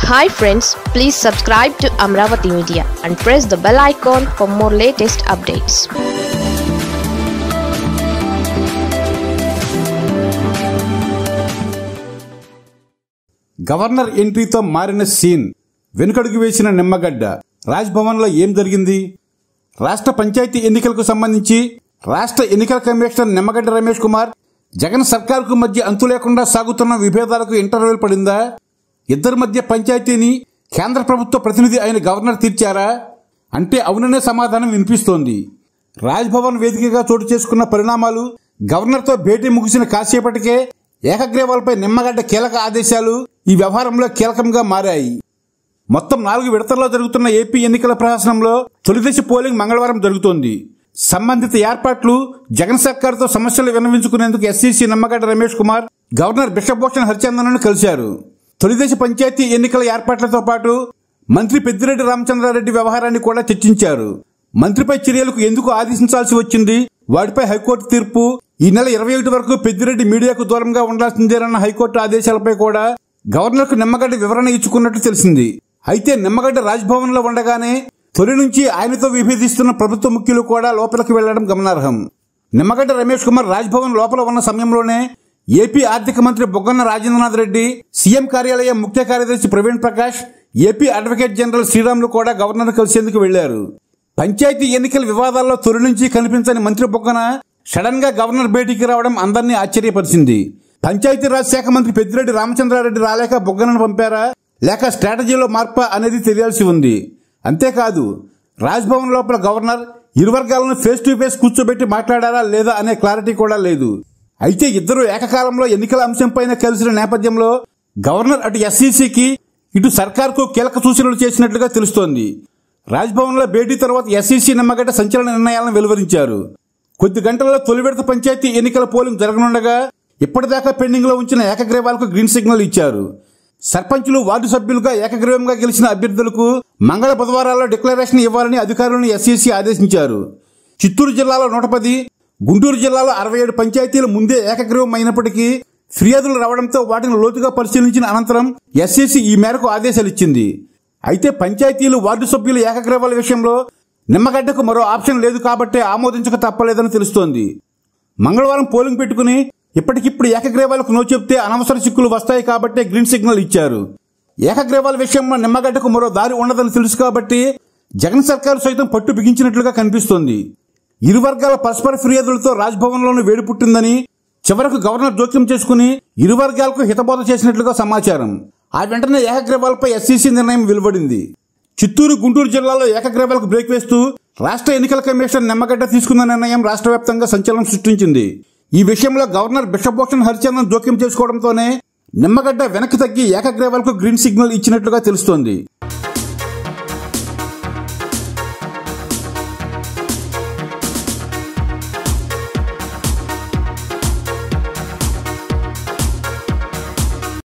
hi friends please subscribe to Amaravati media and press the bell icon for more latest updates governor ఎంట్రీతో మారిన scene వెనుకడుగు వేసిన నిమ్మగడ్డ రాజ్భవన్లో ఏం జరిగింది రాష్ట్ర పంచాయతీ ఎన్నికలకు సంబంధించి రాష్ట్ర ఎన్నికల కమిషనర్ నిమ్మగడ్డ రమేష్ కుమార్ జగన్ సర్కార్కు మధ్య అంతు లేకుండా సాగుతున్న విభేదాలకు ఇంటర్వ్యూలు పడిందా ఇద్దరి మధ్య పంచాయతీని కేంద్ర ప్రభుత్వ ప్రతినిధి అయిన గవర్నర్ తీర్చారా అంటే అవుననే సమాధానం వినిపిస్తోంది రాజ్భవన్ వేదికగా చోటు చేసుకున్న పరిణామాలు గవర్నర్తో భేటీ ముగిసిన కాసేపటికే ఏకగ్రీవాలపై నిమ్మగడ్డ కీలక ఆదేశాలు ఈ వ్యవహారంలో కీలకంగా మారాయి మొత్తం నాలుగు విడతల్లో జరుగుతున్న ఏపీ ఎన్నికల ప్రహసనంలో తొలిదశ పోలింగ్ మంగళవారం జరుగుతోంది సంబంధిత ఏర్పాట్లు జగన్ సర్కార్తో సమస్యలు విన్నవించుకునేందుకు ఎస్సీసీ నిమ్మగడ్డ రమేష్ కుమార్ గవర్నర్ బిశ్వభూషణ్ హరిచందన్ను కలిశారు తొలిదశ పంచాయతీ ఎన్నికల ఏర్పాట్లతో పాటు మంత్రి పెద్దిరెడ్డి రామచంద్రారెడ్డి వ్యవహారాన్ని కూడా చర్చించారు మంత్రిపై చర్యలకు ఎందుకు ఆదేశించాల్సి వచ్చింది వాటిపై హైకోర్టు తీర్పు ఈ నెల ఇరవై ఒకటి వరకు పెద్దిరెడ్డి మీడియాకు దూరంగా ఉండాల్సిందేనన్న హైకోర్టు ఆదేశాలపై కూడా గవర్నర్కు నిమ్మగడ్డ వివరణ ఇచ్చుకున్నట్టు తెలిసింది అయితే నిమ్మగడ్డ రాజ్భవన్ లో ఉండగానే తొలి నుంచి ఆయనతో విభేదిస్తున్న ప్రభుత్వ ముఖ్యులు కూడా లోపలికి వెళ్లడం గమనార్హం నిమ్మగడ్డ రమేష్ కుమార్ రాజ్భవన్ లోపల ఉన్న సమయంలోనే ఏపీ ఆర్థిక మంత్రి బొగ్గన్న రాజేంద్రనాథ్ రెడ్డి సీఎం కార్యాలయం ముఖ్య కార్యదర్శి Praveen Prakash AP advocate general Sriramulu కూడా గవర్నర్ కలిసేందుకు వెళ్లారు పంచాయతీ ఎన్నికల వివాదాల్లో తొలి నుంచి కనిపించని మంత్రి బొగ్గన సడన్ గా గవర్నర్ భేటీకి రావడం అందరినీ ఆశ్చర్యపరిచింది పంచాయతీరాజ్ శాఖ మంత్రి పెద్దిరెడ్డి రామచంద్రారెడ్డి రాలేక బొగ్గనను పంపారా లేక స్ట్రాటజీలో మార్పా అనేది తెలియాల్సి ఉంది అంతేకాదు రాజ్భవన్ లోపల గవర్నర్ ఇరు వర్గాలను ఫేస్ టు ఫేస్ కూర్చోబెట్టి మాట్లాడారా లేదా అనే క్లారిటీ కూడా లేదు అయితే ఇద్దరు ఏకకాలంలో ఎన్నికల అంశంపైన కలిసిన నేపథ్యంలో గవర్నర్ అటు ఎస్సీసీకి ఇటు సర్కార్కు కీలక సూచనలు చేసినట్లుగా తెలుస్తోంది రాజ్భవన్లో భేటీ తర్వాత ఎస్సీసీ నిమ్మగడ్డ సంచలన నిర్ణయాలను వెలువరించారు కొద్ది గంటల్లో తొలి విడత పంచాయతీ ఎన్నికల పోలింగ్ జరగనుండగా ఇప్పటిదాకా పెండింగ్ లో ఉంచిన ఏకగ్రీవాలకు గ్రీన్ సిగ్నల్ ఇచ్చారు సర్పంచులు వార్డు సభ్యులుగా ఏకగ్రీవంగా గెలిచిన అభ్యర్థులకు మంగళ బుధవారాల్లో డిక్లరేషన్ ఇవ్వాలని అధికారులను ఎస్సీసీ ఆదేశించారు చిత్తూరు జిల్లాలో నూట పది గుంటూరు జిల్లాలో అరవై ఏడు పంచాయతీలు ముందే ఏకగ్రీవం అయినప్పటికీ ఫిర్యాదులు రావడంతో వాటిని లోతుగా పరిశీలించిన అనంతరం ఎస్సీసీ ఈ మేరకు ఆదేశాలు ఇచ్చింది అయితే పంచాయతీలు వార్డు సభ్యుల ఏకగ్రీవాల విషయంలో నిమ్మగడ్డకు మరో ఆప్షన్ లేదు కాబట్టే ఆమోదించక తప్పలేదని తెలుస్తోంది మంగళవారం పోలింగ్ పెట్టుకుని ఇప్పటికిప్పుడు ఏకగ్రీవాలకు నో చెప్తే అనవసర చిక్కులు వస్తాయి కాబట్టే గ్రీన్ సిగ్నల్ ఇచ్చారు ఏకగ్రీవాల విషయంలో నిమ్మగడ్డకు మరో దారి ఉండదని తెలుసు కాబట్టి జగన్ సర్కారు సైతం పట్టు బిగించినట్లుగా కనిపిస్తోంది ఇరు వర్గాల పరస్పర ఫిర్యాదులతో రాజ్భవన్లోనూ వేడి పుట్టిందని చివరకు గవర్నర్ జోక్యం చేసుకుని ఇరు వర్గాలకు హితబోధ చేసినట్లుగా సమాచారం ఆ వెంటనే ఏకగ్రీవాలపై ఎస్సీసీ నిర్ణయం వెలువడింది చిత్తూరు గుంటూరు జిల్లాలో ఏకగ్రీవాలకు బ్రేక్ వేస్తూ రాష్ట్ర ఎన్నికల కమిషన్ నిమ్మగడ్డ తీసుకున్న నిర్ణయం రాష్ట్ర వ్యాప్తంగా సంచలనం సృష్టించింది ఈ విషయంలో గవర్నర్ బిషభూషణ్ హరిచందన్ జోక్యం చేసుకోవడంతోనే నిమ్మగడ్డ వెనక్కి తగ్గి ఏకగ్రీవాలకు గ్రీన్ సిగ్నల్ ఇచ్చినట్లుగా తెలుస్తోంది